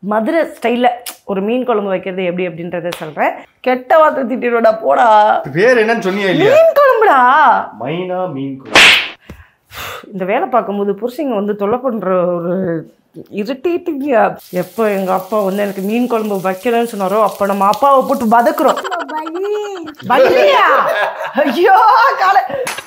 மதுரை ஸ்டைலில் ஒரு மீன் குழம்பு வைக்கிறது எப்படி அப்படின்றத சொல்கிறேன் கெட்ட வார்த்தை திட்டிடுடா போடா பேர் என்னன்னு சொன்னியா இல்லையா மீன் குழம்புடா மைனா மீன் குழம்பு இந்த வேலை பார்க்கும்போது புருஷங்க வந்து தொல்லை பண்ணுற ஒரு இரிட்டேட்டிங் எப்போ எங்கள் அப்பா வந்து எனக்கு மீன் குழம்பு வைக்கணும்னு சொன்னாரோ அப்போ நம்ம அப்பாவை போட்டு வதக்குறோம் பல்லியா ஐயோ காலை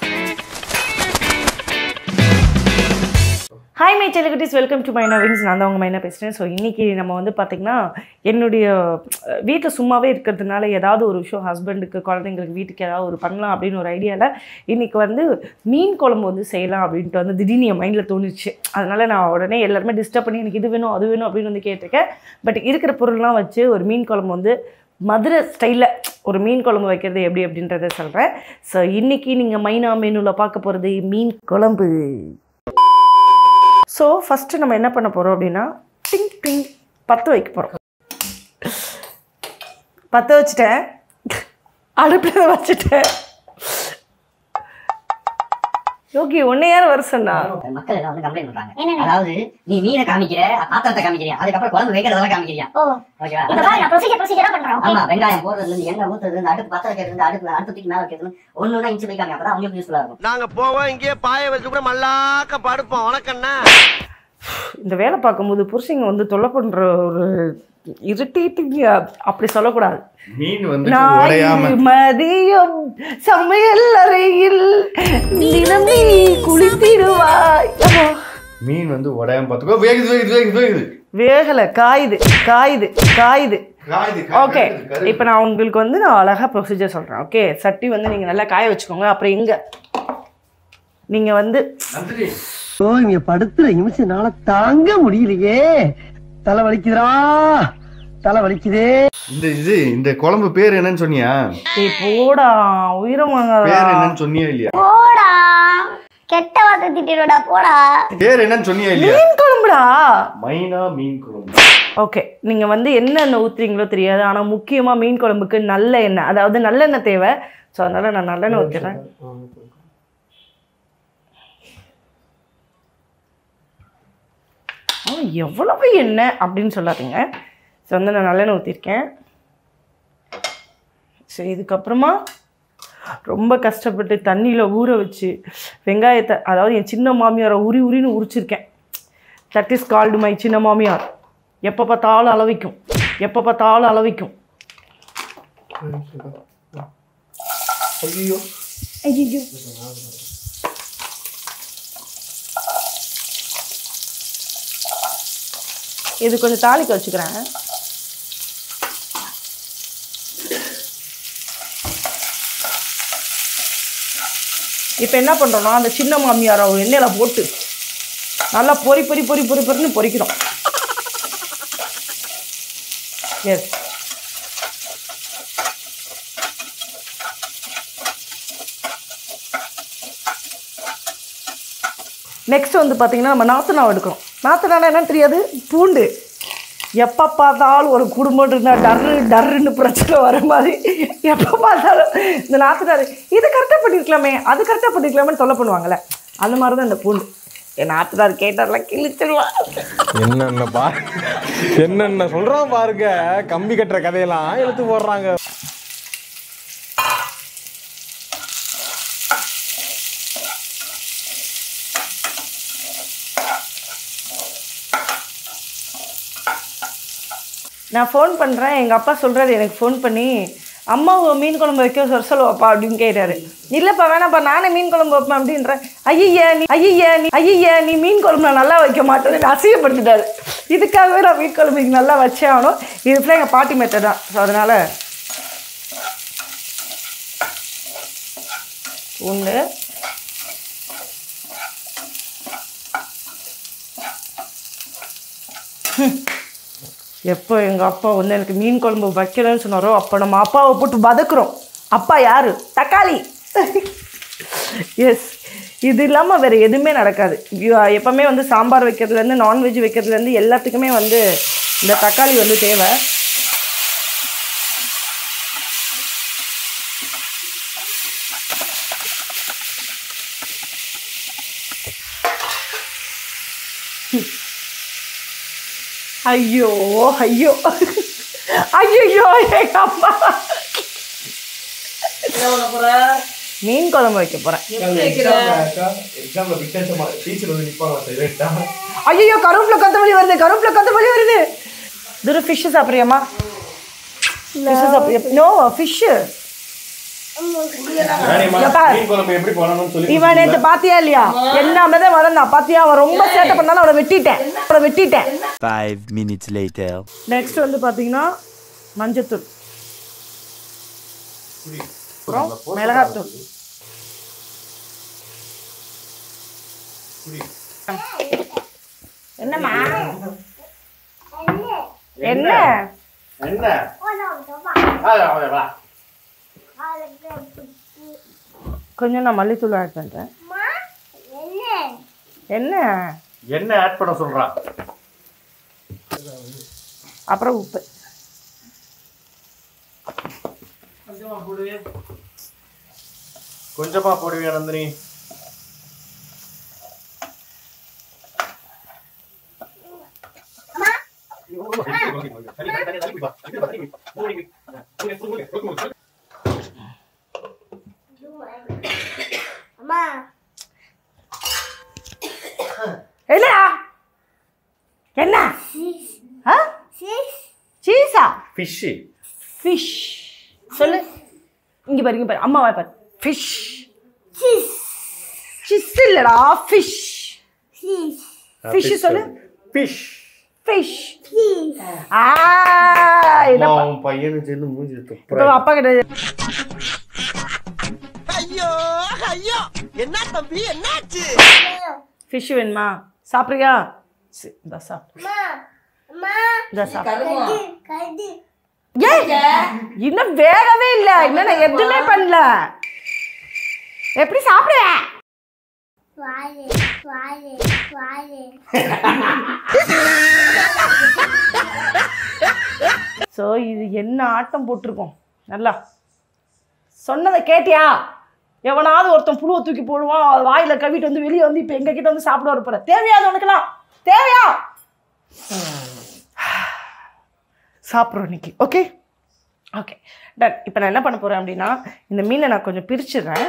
ஹாய் மை செலிகுட்டிஸ் வெல்கம் டு மைனா விங்ஸ் நான் தான் உங்கள் மைனா பேசுகிறேன் ஸோ இன்றைக்கி நம்ம வந்து பார்த்திங்கன்னா என்னுடைய வீட்டில் சும்மாவே இருக்கிறதுனால ஏதாவது ஒரு விஷயம் ஹஸ்பண்டுக்கு குழந்தைங்களுக்கு வீட்டுக்கு ஏதாவது ஒரு பண்ணலாம் அப்படின்னு ஒரு ஐடியாவில் இன்றைக்கி வந்து மீன் குழம்பு வந்து செய்யலாம் அப்படின்ட்டு வந்து திடீர்னு என் மைண்டில் தோணுச்சு அதனால் நான் உடனே எல்லாருமே டிஸ்டர்ப் பண்ணி எனக்கு இது வேணும் அது வேணும் அப்படின்னு வந்து கேட்டிருக்கேன் பட் இருக்கிற பொருள்லாம் வச்சு ஒரு மீன் குழம்பு வந்து மதுரை ஸ்டைலில் ஒரு மீன் குழம்பு வைக்கிறது எப்படி அப்படின்றத சொல்கிறேன் ஸோ இன்றைக்கி நீங்கள் மைனா மெனுவில் பார்க்க போகிறது மீன் குழம்பு ஸோ ஃபஸ்ட்டு நம்ம என்ன பண்ண போகிறோம் அப்படின்னா டிங் டிங் பற்ற வைக்க போகிறோம் பற்ற வச்சுட்டேன் அடுப்பில் வச்சுட்டேன் யோகி ஒன்னே யார் வர சொன்னா மக்கள் எல்லாம் வந்து கம்ப்ளைண்ட் பண்றாங்க அதாவது நீ மீனை காமிக்கிற பாத்திரத்தை காமிக்கிறியா அதுக்கப்புறம் குழம்பு வைக்கிறதெல்லாம் காமிக்கிறியா ஓ ஓகேவா இப்ப பாரு நான் ப்ரொசீஜர் ப்ரொசீஜரா பண்றேன் ஓகே ஆமா வெங்காயம் போடுறதுல இருந்து எண்ணெய் ஊத்துறதுல இருந்து அடுப்பு பத்த வைக்கிறது இருந்து அடுப்பு அடுப்பு தூக்கி மேல வைக்கிறது ஒண்ணு ஒண்ணா இன்ச்சு போய் காமி அப்பதான் அவங்களுக்கு யூஸ்ஃபுல்லா இருக்கும் நாங்க போவோம் இங்கேயே பாய வச்சு கூட மல்லாக்க படுப்போம் வணக்கண்ணா இந்த வேலை பார்க்கும்போது புருஷங்க வந்து தொல்லை பண்ணுற ஒரு இரிட்டேட்டிங் அப்படி சொல்லக்கூடாது மீன் வந்து உடையாம ஞாயிறு மதியம் சமையல் அறையில் தினமே நீ குளித்திடுவாய் அப்பா. மீன் வந்து உடையாம பார்த்துக்கோ வேகுது வேகுது வேகுது வேகுது வேகலை காயுது காயுது காயுது காயுது, ஓகே கருகுது, கருகுது. இப்போ நான் உங்களுக்கு வந்து நான் அழகாக ப்ரொசீஜர் சொல்கிறேன் ஓகே சட்டி வந்து நீங்கள் நல்லா காய வச்சுக்கோங்க அப்புறம் இங்கே நீங்கள் வந்து நந்தினி, ஓ இங்க படுத்துற நிமிஷம்னால தாங்க முடியலையே தலை வலிக்குதுடா தலை வலிக்குதே இந்த இது இந்த குழம்பு பேர் என்னன்னு சொன்னியா டேய் போடா உயிரம் வாங்காதடா பேர் என்னன்னு சொன்னியா இல்லையா போடா கெட்ட வார்த்தை திட்டிடுடா போடா பேர் என்னன்னு சொன்னியா இல்லையா மீன் குழம்புடா மைனா மீன் குழம்பு ஓகே நீங்கள் வந்து என்ன எண்ணெய் ஊற்றுறீங்களோ தெரியாது ஆனால் முக்கியமாக மீன் குழம்புக்கு நல்ல எண்ணெய் அதாவது நல்லெண்ணெய் தேவை ஸோ அதனால் நான் நல்லெண்ணெய் ஊற்றுறேன் ஆ எவ்வளவு எண்ணெய் அப்படின்னு சொல்லாதீங்க ஸோ வந்து நான் நல்லெண்ணெய் ஊற்றிருக்கேன் சரி இதுக்கப்புறமா ரொம்ப கஷ்டப்பட்டு தண்ணியில் ஊற வச்சு வெங்காயத்தை அதாவது என் சின்ன மாமியாரை உரி உரின்னு உரிச்சிருக்கேன் தட் இஸ் கால்டு மை சின்ன மாமியார் எப்போ பார்த்தாலும் அளவிக்கும் எப்போ பார்த்தாலும் அளவிக்கும் ஐயோ இது கொஞ்சம் தாளிக்க வச்சுக்கிறேன் இப்போ என்ன பண்ணுறோம்னா அந்த சின்ன மாமியாரை ஒரு எண்ணெயில் போட்டு நல்லா பொரி பொரி பொரி பொரி பொரின்னு பொரிக்கிறோம் எஸ் நெக்ஸ்ட் வந்து பார்த்தீங்கன்னா நம்ம நாத்துநாவு எடுக்கிறோம் நாத்துனானா என்னன்னு தெரியாது பூண்டு எப்போ பார்த்தாலும் ஒரு குடும்பம் இருந்தால் டர்ரு டர்ருன்னு பிரச்சனை வர மாதிரி எப்போ பார்த்தாலும் இந்த நாத்துனார் இது கரெக்டாக பண்ணியிருக்கலாமே அது கரெக்டாக பண்ணியிருக்கலாமே தொல்லை பண்ணுவாங்கள்ல அந்த மாதிரி தான் இந்த பூண்டு என் நாத்துனார் கேட்டார்லாம் கிழிச்சிடுவா என்னென்ன பா என்னென்ன சொல்றான் பாருங்க கம்பி கட்டுற கதையெல்லாம் எடுத்து போடுறாங்க நான் ஃபோன் பண்ணுறேன் எங்கள் அப்பா சொல்கிறாரு எனக்கு ஃபோன் பண்ணி அம்மா உன் மீன் குழம்பு வைக்க சொல் சொல்லுவாப்பா அப்படின்னு கேட்டாரு இல்லைப்பா வேணாப்பா நானே மீன் குழம்பு வைப்பேன் அப்படின்றேன் ஐயா நீ ஐயா நீ ஐயா நீ மீன் குழம்பு நான் நல்லா வைக்க மாட்டேன்னு அசிங்கப்படுத்திட்டாரு இதுக்காகவே நான் மீன் குழம்பு இன்னைக்கு நல்லா வச்சே ஆகணும் இது ஃபுல்லாக எங்கள் பாட்டி மெத்தட் தான் ஸோ அதனால் ஒன்று எப்போ எங்கள் அப்பா வந்து எனக்கு மீன் குழம்பு வைக்கணும்னு சொன்னாரோ அப்போ நம்ம அப்பாவை போட்டு வதக்குறோம் அப்பா யாரு தக்காளி எஸ் இது இல்லாமல் வேறு எதுவுமே நடக்காது யு- எப்பவுமே வந்து சாம்பார் வைக்கிறதுலேருந்து நான்வெஜ் வைக்கிறதுலேருந்து எல்லாத்துக்குமே வந்து இந்த தக்காளி வந்து தேவை ஐயோ ஐயோ ஐயோ எங்க அம்மா மீன் குழம்பு வைக்க போறேன் எக்ஸாம்ல வித்தியாசமா டீச்சர் வந்து நிப்பாங்க சைலண்டா ஐயோ கருவேப்பிலை கொத்தமல்லி வருது கருவேப்பிலை கொத்தமல்லி வருது துரு ஃபிஷ் சாப்பிட்றியாம்மா ஃபிஷ் சாப்பிட்றியா நோ ஃபிஷ் எப்பா? மீன் குழம்பு எப்படி பண்ணணும்னு சொல்லி இவன் நேற்று பாத்தியா இல்லையா எல்லாமே தான் வளர்ந்தான் பாத்தியா அவன் ரொம்ப சேட்டை பண்ணாலும் அவனை வெட்டிட்டேன் அவனை வெட்டிட்டேன் Five minutes later. நெக்ஸ்ட் வந்து பாத்தீங்கன்னா மஞ்சத்தூள் அப்புறம் மிளகாத்தூள் என்னம்மா என்ன என்ன ஆ, வா, வா. கொஞ்சம் நான் மல்லித்தூள் ஆட் பண்றேன் என்ன என்ன ஆட் பண்ண சொல்றான் அப்புறம் உப்பு கொஞ்சமா போடுவியா நந்தினி அம்மா என்னடா என்ன ஆ சிஸ் சீஸா ஃபிஷ் ஃபிஷ் சொல்லு இங்க பாரு இங்க பாரு அம்மாவா பாரு ஃபிஷ் சிஸ் சிஸ் இல்லடா ஃபிஷ் சிஸ் ஃபிஷ் சொல்லு ஃபிஷ் ஃபிஷ் சிஸ் ஆ இத பா- உன் பையனு சேர்ந்து மூஞ்சி இப்போ துப்புற அப்பா கிட்ட ஐயோ ஐயோ என்ன தம்பி என்னாச்சு ஃபிஷ் வேணுமா சாப்பிட்றியா சரி, இந்தா சாப்பிடு அம்மா அம்மா இந்தா சாப்பிடு கடி கடி ஏய் இன்னும் வேகவே இல்ல இன்னும் நான் எதுவுமே பண்ணல எப்படி சாப்பிடுவேன் வாழை வாழை வாழை ஸோ இது என்ன ஆட்டம் போட்டிருக்கோம் நல்லா சொன்னதை கேட்டியா எவனாவது ஒருத்தன் புழுவை தூக்கி போடுவான் அது வாயில கவிட்டு வந்து வெளியே வந்து இப்போ எங்க கிட்ட வந்து சாப்பிட வர போற தேவையாது உனக்குலாம் தேவையா சாப்பிட்றோம் இன்னைக்கு ஓகே ஓகே டன் இப்போ நான் என்ன பண்ண போறேன் அப்படின்னா இந்த மீனை நான் கொஞ்சம் பிரிச்சிடுறேன்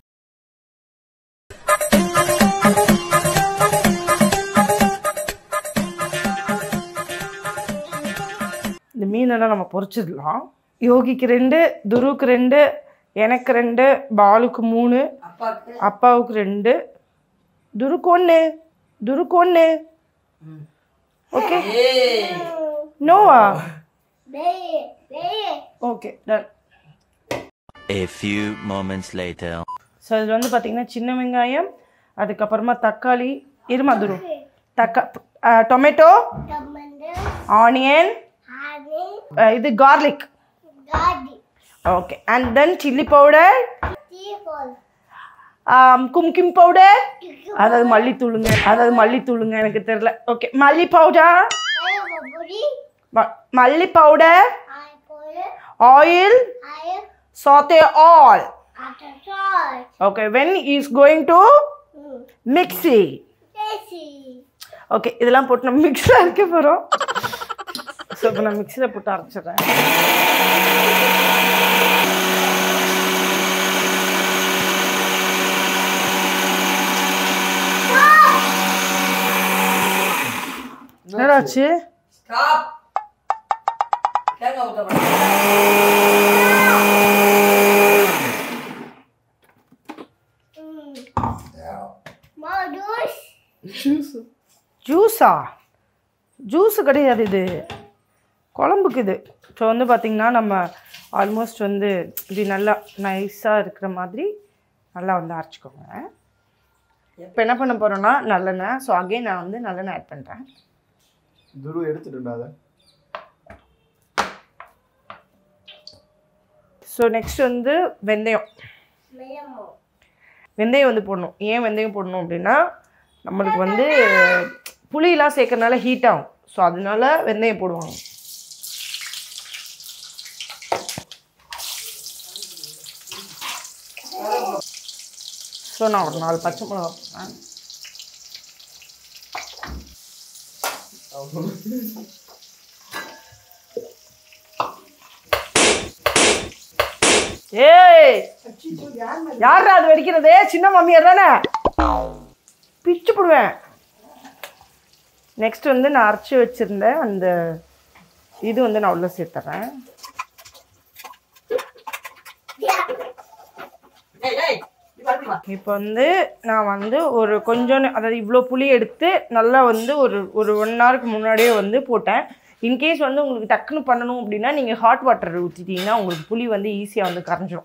இந்த மீனெல்லாம் நம்ம பொரிச்சிடலாம் யோகிக்கு ரெண்டு துருவுக்கு ரெண்டு எனக்கு ரெண்டு பாலுக்கு மூணு அப்பாவுக்கு ரெண்டு துருக்கு ஒன்று துருக்கு ஒன்று ஓகே நோவா பேய் பேய் okay done A few moments later. So இதில் வந்து பார்த்தீங்கன்னா சின்ன வெங்காயம் அதுக்கப்புறமா தக்காளி இருமா துரு தக்கா டொமேட்டோ டமண்டு ஆனியன் ஹானி இது கார்லிக் காடி okay and then chilli powder டீபோல் கும்கிம் பவுடர் அதாவது மல்லித்தூளுங்க அதாவது மல்லித்தூளுங்க எனக்கு தெரியல ஓகே மல்லி பவுடர் புரி மல்லி பவுடர் ஆய் போல ஆயில் ஆய் saute all அட்டசால் okay when is going to mixie பேசி ஓகே இதெல்லாம் போட்டு நம்ம மிக்ஸில் அரைக்க போகிறோம் ஸோ இப்போ நான் மிக்ஸியில் போட்டு அரைச்சிடுறேன் என்னடாச்சு மாடுஸ் ஜூஸா ஜூஸு கிடையாது இது குழம்புக்கு இது ஸோ வந்து பார்த்திங்கன்னா நம்ம ஆல்மோஸ்ட் வந்து இப்படி நல்லா நைஸாக இருக்கிற மாதிரி நல்லா வந்து அரைச்சிக்கோங்க இப்போ என்ன பண்ண போகிறோன்னா நல்லெண்ணெய் ஸோ அகைன் நான் வந்து நல்லெண்ணெய் ஆட் பண்ணுறேன் துரு எடுத்துட்டுண்டா அதை ஸோ நெக்ஸ்ட் வந்து வெந்தயம் மேலமோ வெந்தயம் வந்து போடணும் ஏன் வெந்தயம் போடணும் அப்படின்னா நம்மளுக்கு வந்து புளியெலாம் சேர்க்கறனால ஹீட் ஆகும் ஸோ அதனால வெந்தயம் போடுவாங்க ஸோ நான் ஒரு நாலு பச்சை மிளகா போடுறேன் ஏய் யாரா அது வெடிக்கிறது சின்ன மாமியார் தானே பிச்சு போடுவேன் நெக்ஸ்ட் வந்து நான் அரைச்சி வச்சிருந்த அந்த இது வந்து நான் உள்ள சேர்த்துறேன் இப்போ வந்து நான் வந்து ஒரு கொஞ்சம் அதாவது இவ்வளோ புளி எடுத்து நல்லா வந்து ஒரு ஒரு ஒன் ஹவருக்கு முன்னாடியே வந்து போட்டேன் இன்கேஸ் வந்து உங்களுக்கு டக்குன்னு பண்ணணும் அப்படின்னா நீங்கள் ஹாட் வாட்டர் ஊற்றிட்டீங்கன்னா உங்களுக்கு புளி வந்து ஈஸியாக வந்து கரைஞ்சிரும்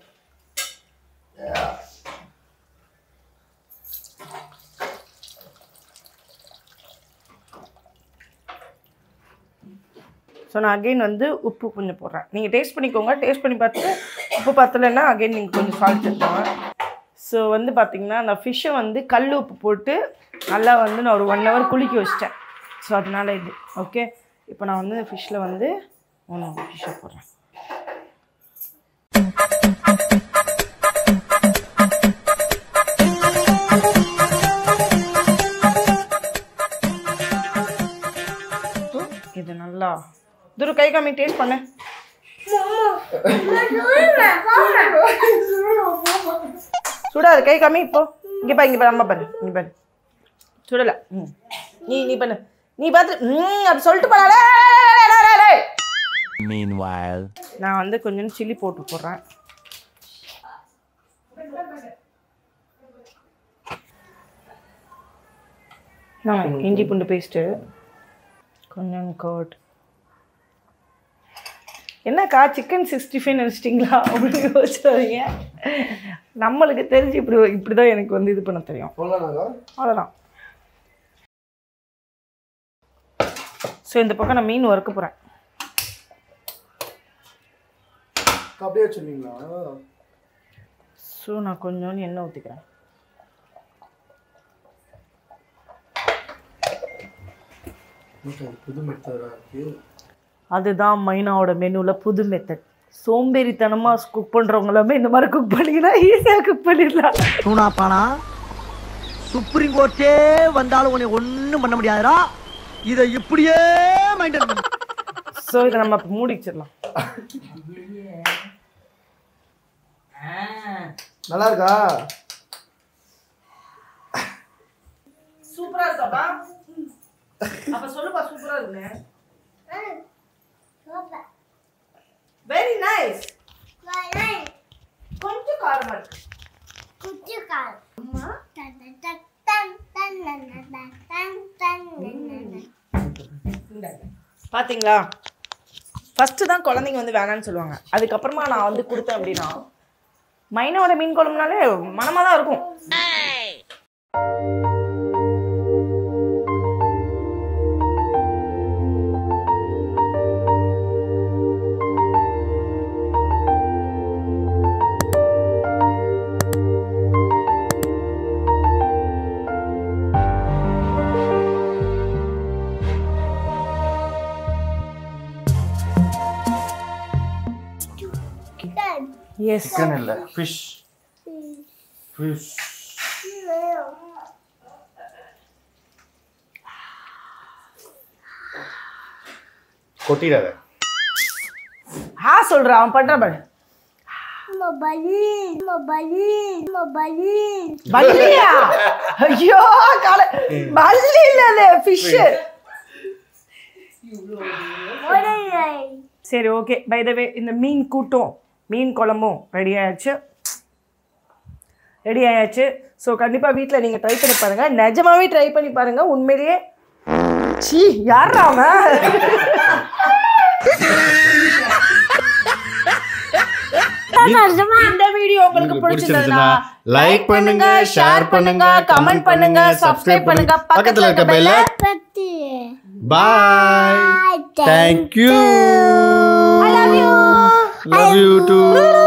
ஸோ நான் அகெயின் வந்து உப்பு கொஞ்சம் போடுறேன் நீங்கள் டேஸ்ட் பண்ணிக்கோங்க டேஸ்ட் பண்ணி பார்த்துட்டு உப்பு பத்தலைன்னா அகெயின் நீங்கள் கொஞ்சம் சால்ட் எடுத்துக்கோங்க ஸோ வந்து பார்த்தீங்கன்னா அந்த ஃபிஷ்ஷை வந்து கல் உப்பு போட்டு நல்லா வந்து நான் ஒரு ஒன் ஹவர் குளிக்க வச்சிட்டேன் ஸோ அதனால இது ஓகே இப்போ நான் வந்து ஃபிஷ்ஷில் வந்து ஒன்று ஃபிஷ்ஷை போடுறேன் இது நல்லா துரு கை காமி டேஸ்ட் பண்ணு சுடாது கை காமி இப்போ இங்கே பாரு இங்கே பாரு அம்மா பாரு இங்கே பாரு சுடலை ம் நீ நீ பண்ணு நீ பார்த்து ம் அப்படி சொல்லிட்டு போனாலே Meanwhile. நான் வந்து கொஞ்சம் சில்லி போட்டு போடுறேன் நான் இஞ்சி பூண்டு பேஸ்ட்டு கொஞ்சம் கர்ட் என்னக்கா சிக்கன் சிக்ஸ்டி ஃபைவ் நினச்சிட்டிங்களா அப்படின்னு யோசிச்சாதீங்க நம்மளுக்கு தெரிஞ்சு இப்படி இப்படி தான் எனக்கு வந்து இது பண்ண தெரியும் அவ்வளோதான் ஸோ இந்த பக்கம் நான் மீன் வறுக்க போகிறேன் அப்படியே வச்சிருந்தீங்களா ஸோ நான் கொஞ்சோண்டு எண்ணெய் ஊற்றிக்கிறேன் புது மெத்தடா இருக்கு அதுதான் மைனாவோட மெனுவில் புது மெத்தட் சோம்பேறித்தனமாக குக் பண்ணுறவங்க எல்லாமே இந்த மாதிரி குக் பண்ணிங்கன்னா ஈஸியாக குக் பண்ணிடலாம் சூனா பானா சுப்ரீம் கோர்ட்டே வந்தாலும் உன்னை ஒண்ணும் பண்ண முடியாதுடா இதை இப்படியே மைண்டன் பண்ணு ஸோ இதை நம்ம இப்போ மூடி வச்சிடலாம் நல்லா இருக்கா சூப்பராக இருக்காப்பா அப்போ சொல்லுப்பா சூப்பராக இருக்குங்க வெரி நைஸ் கொஞ்சம் காரமாக இருக்கு பார்த்தீங்களா ஃபஸ்ட்டு தான் குழந்தைங்க வந்து வேணான்னு சொல்லுவாங்க அதுக்கப்புறமா நான் வந்து கொடுத்தேன் அப்படின்னா மைனோட மீன் குழம்புனாலே மனமாக தான் இருக்கும் எஸ் சிக்கன் இல்ல ஃபிஷ் ஃபிஷ் கொட்டிடாத ஆ சொல்கிறேன் அவன் பண்ணுற பாரு பல்லியா ஐயோ கால பல்லி இல்ல அது ஃபிஷ் சரி ஓகே பை த வே இந்த மீன் கூட்டம் மீன் குழம்பும் ரெடி ஆயாச்சு ரெடி ஆயாச்சு ஸோ கண்டிப்பாக வீட்டில் நீங்கள் ட்ரை பண்ணி பாருங்கள் நிஜமாவே ட்ரை பண்ணி பாருங்கள் உண்மையிலேயே சீ யாரா அவன் இந்த வீடியோ உங்களுக்கு பிடிச்சிருந்ததுன்னா லைக் பண்ணுங்க ஷேர் பண்ணுங்க கமெண்ட் பண்ணுங்க சப்ஸ்கிரைப் பண்ணுங்க பக்கத்துல இருக்க பெல்ல bye thank you love you love you two